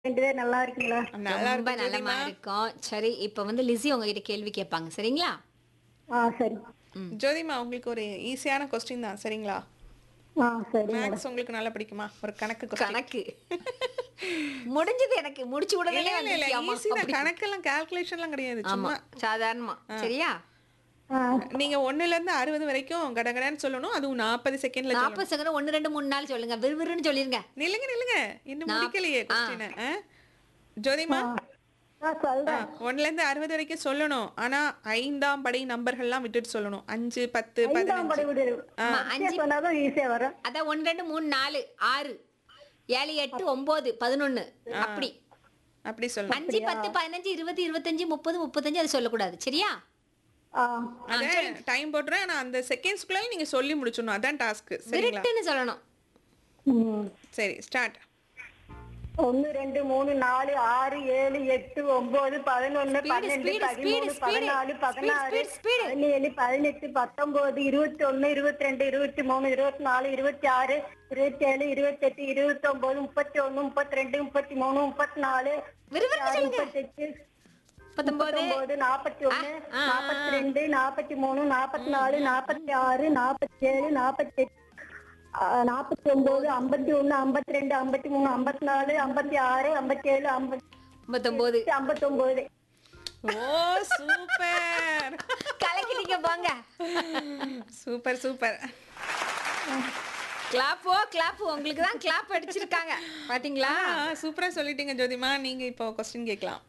ரெண்டு பேரும் நல்லா இருக்கீங்களா நல்லா ரொம்ப இருக்கு நலமா இருக்கும் சரி இப்ப வந்து லிஸி உங்ககிட்ட கேள்வி கேட்பாங்க சரிங்களா ஆ சரி ஜோதிமா உங்களுக்கு ஒரு ஈஸியான கொஸ்டின் தான் சரிங்களா ஆ சரி மேக்ஸ் உங்களுக்கு நல்லா பிடிக்குமா ஒரு கணக்கு question. கணக்கு முடிஞ்சது எனக்கு முடிச்சு இல்ல, விடவே இல்ல, இல்ல, வந்துச்சு. easy தான். ஆமா. கணக்கெல்லாம் calculationலாம் கிடையாது ஆமா சும்மா சாதாரணமா சரியா ஆ நீங்க ஒண்ணுல இருந்து அறுபது வரைக்கும் கடகடன்னு சொல்லணும் அதுவும் நாற்பது செகண்ட்ல சொல்லணும் நாற்பது செகண்ட் ஒன்னு ரெண்டு மூணு நாள் சொல்லுங்க விறுவிறுன்னு சொல்லிருங்க நில்லுங்க நில்லுங்க இன்னும் நாப்- முடிக்கலையே ஆ. கொஸ்டின் ஜோதிமா ஆ சொல்றேன் ஒன்னுல இருந்து அறுபது வரைக்கும் சொல்லணும் ஆனா ஐந்தாம் படை நம்பர்கள்லாம் விட்டுட்டு சொல்லணும் அஞ்சு பத்து ஐந்தாம் படை பதினஞ்சு விடு ஈஸியா சொன்னாதான் ஈஸியா வரும் அதான் ஒன்னு ரெண்டு மூணு நாலு ஆறு ஏழு எட்டு ஒன்பது பதினொன்னு அப்படி அப்படி சொல்லணும் அஞ்சு பத்து பதினஞ்சு இருபது இருபத்தஞ்சு முப்பது முப்பத்தஞ்சு அது சொல்லக்கூடாது சரியா ஆ அதே டைம் போட்டுறேன் ஆனா அந்த செகண்ட்ஸ்க்குள்ள நீங்க சொல்லி முடிச்சிடணும் அதான் டாஸ்க் சரிங்களா விருட்டுன்னு சொல்லணும் ம். சரி ஸ்டார்ட் ஒண்ணு ரெண்டு மூணு நாலு ஆறு ஏழு எட்டு ஒன்பது பதினொன்னு Speed, பன்னெண்டு speed, பதிமூணு speed, பதினாலு speed, பதினாறு speed, speed. பதினேழு பதினெட்டு பத்தொன்பது இருபத்தி ஒண்ணு இருபத்தி ரெண்டு இருபத்தி மூணு இருபத்தி நாலு இருபத்தி ஆறு இருபத்தி ஏழு இருபத்தி எட்டு இருபத்தி ஒன்பது முப்பத்தி ஒண்ணு முப்பத்தி ரெண்டு முப்பத்தி மூணு முப்பத்தி நாலு விறுவிறுன்னு ஆறு, சொல்லுங்க. முப்பத்தெட்டு பத்தொன்பது முப்பத்தொன்பது நாற்பத்தி ஒண்ணு ஆ, ஆ, நாற்பத்தி ரெண்டு நாற்பத்தி மூணு நாற்பத்தி நாலு நாற்பத்தி ஆறு நாற்பத்தி ஏழு நாற்பத்தி எட்டு நாற்பத்தி ஒன்பது ஐம்பத்தி ஒண்ணு ஐம்பத்தி ரெண்டு ஐம்பத்தி மூணு ஐம்பத்தி நாலு ஐம்பத்தி ஆறு ஐம்பத்தி ஏழு ஐம்பத்தி ஐம்பத்தொன்பது ஐம்பத்தி ஒன்பது ஓ சூப்பர் கலக்கிட்டீங்க போங்க சூப்பர் சூப்பர் கிளாப்போ கிளாப் உங்களுக்கு தான் கிளாப் அடிச்சிருக்காங்க பாத்தீங்களா சூப்பரா சொல்லிட்டீங்க ஜோதிமா நீங்க இப்போ கொஸ்டின் கேட்கலாம்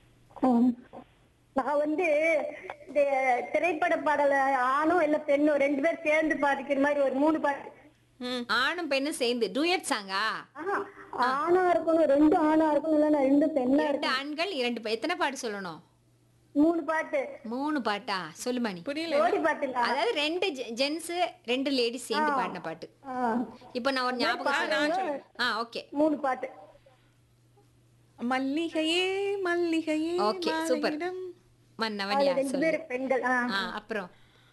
நான் வந்து இந்த திரைப்பட பாடல ஆணும் இல்ல பெண்ணும் ரெண்டு பேர் சேர்ந்து பாடிக்கிற மாதிரி ஒரு மூணு பாட்டு ம் ஆணும் பெண்ணும் சேர்ந்து டூயட் சாங்கா ஆஹா, ஆணா இருக்கணும் ரெண்டு ஆணா இருக்கணும் இல்லைன்னா ரெண்டு பெண்ணா இரண்டு ஆண்கள் இரண்டு பெ- எத்தனை பாட்டு சொல்லணும் மூணு பாட்டு மூணு பாட்டா சொல்லுமா நீ புரியல ஜோடி பாட்டு இல்ல அதாவது ரெண்டு ஜென்ஸ் ரெண்டு லேடிஸ் சேர்ந்து பாடின பாட்டு ஆ, இப்போ நான் ஒரு ஞாபகம் சொல்றேன். ஆ ஓகே மூணு பாட்டு மல்லிகையே மல்லிகையே Okay, super. மாலையிடம். மன்னவன் அதுல யார் ரெண்டு சொல்லு பேர் பெண்கள் ஆ. ஆ அப்புறம்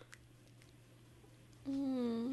ம்.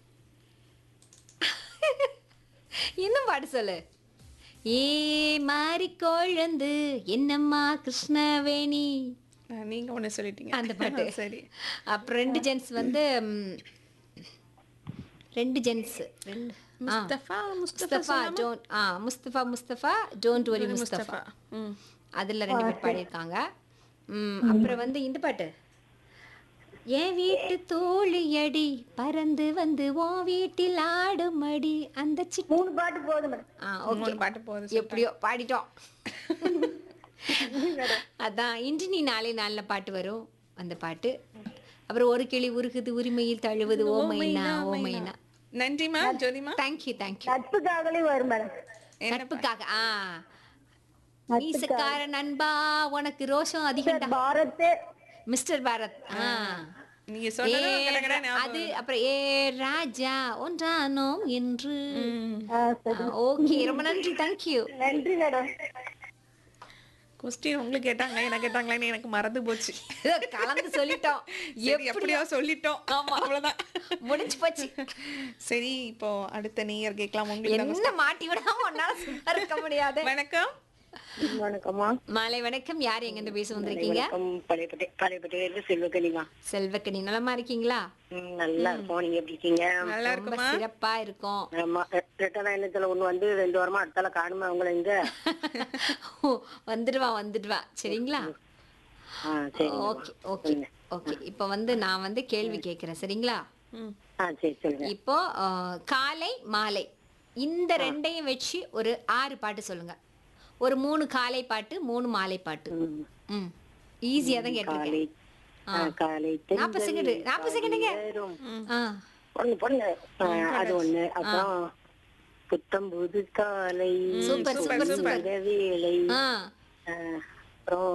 இன்னும் பாட்டு சொல்லு ஏ மாறி கொழுந்து என்னம்மா கிருஷ்ணவேணி ஆ, நீங்க ஒண்ணு சொல்லிட்டீங்க அந்த பாட்டு சரி அப்புறம் ரெண்டு ஜென்ஸ் வந்து ம், ரெண்டு ஜென்ஸ் ரெண்டு ஆ. Mustafa Mustafa Mustafa don't ah Mustafa Mustafa don't worry Mustafa Mustafa ம் அதுல ரெண்டு பேர் பாடியிருக்காங்க ம் அப்புறம் வந்து இந்த பாட்டு என் வீட்டு தோழியடி பறந்து வந்து உன் வீட்டில் ஆடுமடி அந்த சிட்டு மூணு பாட்டு போதும் மேடம். ஆ ஓகே மூணு பாட்டு போகுது எப்படியோ பாடிட்டோம் அதான் இன்று நீ நாளை நாள்ல பாட்டு வரும் அந்த பாட்டு அப்புறம் ஒரு கிளி உருகுது உரிமையில் தழுவுது ஓமைனா ஓமைனா நன்றிமா ஜோதிமா தேங்க்யூ தேங்க்யூ நட்புக்காகவே வரும் மேடம் நட்புக்காக ஆ மீசக்கார நண்பா உனக்கு ரோஷம் அதிகம் பாரத் மிஸ்டர் பாரத் ஆ நீங்க சொன்னதும் ஏ, கடகட ஞாபகம் அது அப்புறம் ஏ ராஜா ஒன்றானோம் என்று ம். ஓகே ரொம்ப நன்றி தேங்க்யூ நன்றி மேடம் கொஸ்டின் உங்களுக்கு கேட்டாங்க என்ன கேட்டாங்களான்னு எனக்கு மறந்து போச்சு கலந்து சொல்லிட்டோம் சரி எப்படியோ சொல்லிட்டோம் ஆமா. அவ்வளவுதான் முடிஞ்சு போச்சு சரி இப்போ அடுத்த நேயர் கேட்கலாம் உங்களுக்கு தான் என்ன மாட்டி விடாம உன்னால சும்மா இருக்க முடியாது question. வணக்கம் வணக்கம்மா மாலை வணக்கம் யார் எங்க இருந்து பேச வந்திருக்கீங்க வணக்கம் பழையப்பட்டி பழையப்பட்டியிலிருந்து செல்வக்கனிமா செல்வக்கணி நலமா இருக்கீங்களா ம், நல்லா இருக்கோம் நீங்க எப்படி இருக்கீங்க நல்லா ரொம்ப இருக்குமா சிறப்பா இருக்கும் ஆமா ரெ- ரெட்டனா எண்ணத்துல ஒண்ணு வந்து ரெண்டு வாரமா அடுத்தால காணுமா உங்களை எங்க வந்துடுவா வந்துடுவா சரிங்களா ஆ சரி ஓகே ஓகே ஓகே இப்போ வந்து நான் வந்து கேள்வி கேட்கிறேன் சரிங்களா ம். ஆ சரி சொல்லுங்க இப்போ அஹ், காலை மாலை இந்த ரெண்டையும் வச்சு ஒரு ஆறு பாட்டு சொல்லுங்க ஒரு மூணு காலை பாட்டு மூணு மாலை பாட்டு ம், ம் ஈஸியா தான் காலை கேட்டிருக்கேன் ஆ, காலை நாற்பது செகண்ட் நாற்பது செகண்டுங்க ஏறும். ஆ பொண்ணு பொண்ணு ஆ, அது ஒண்ணு அப்புறம் புத்தம் புது காலை சூப்பர் சூப்பர் சூப்பர் மத வேலை ஆ ஆ, அப்புறம்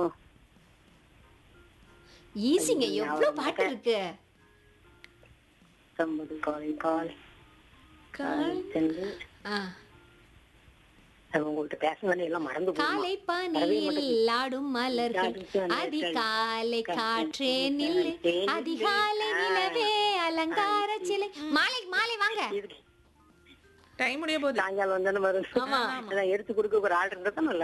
ஈஸிங்க எவ்வளவு பாட்டு இருக்கு புத்தம் புது காலை காலை காலை சென்று ஆ அது உங்கள்ட்ட பேசணும் எல்லாம் மறந்து போகுமா? காலை பனியில் ஆடும் மலர்கள் அதிகாலை காற்றே நில்லு அதிகாலை நிலவே அலங்கார சிலை மாலை மாலை வாங்க இருக்கு. டைம் முடிய போகுது சாயங்காலம் வந்தானே வரும் ஆமா. அதான் எடுத்து கொடுக்க ஒரு ஆள் இருந்தா தான் நல்லா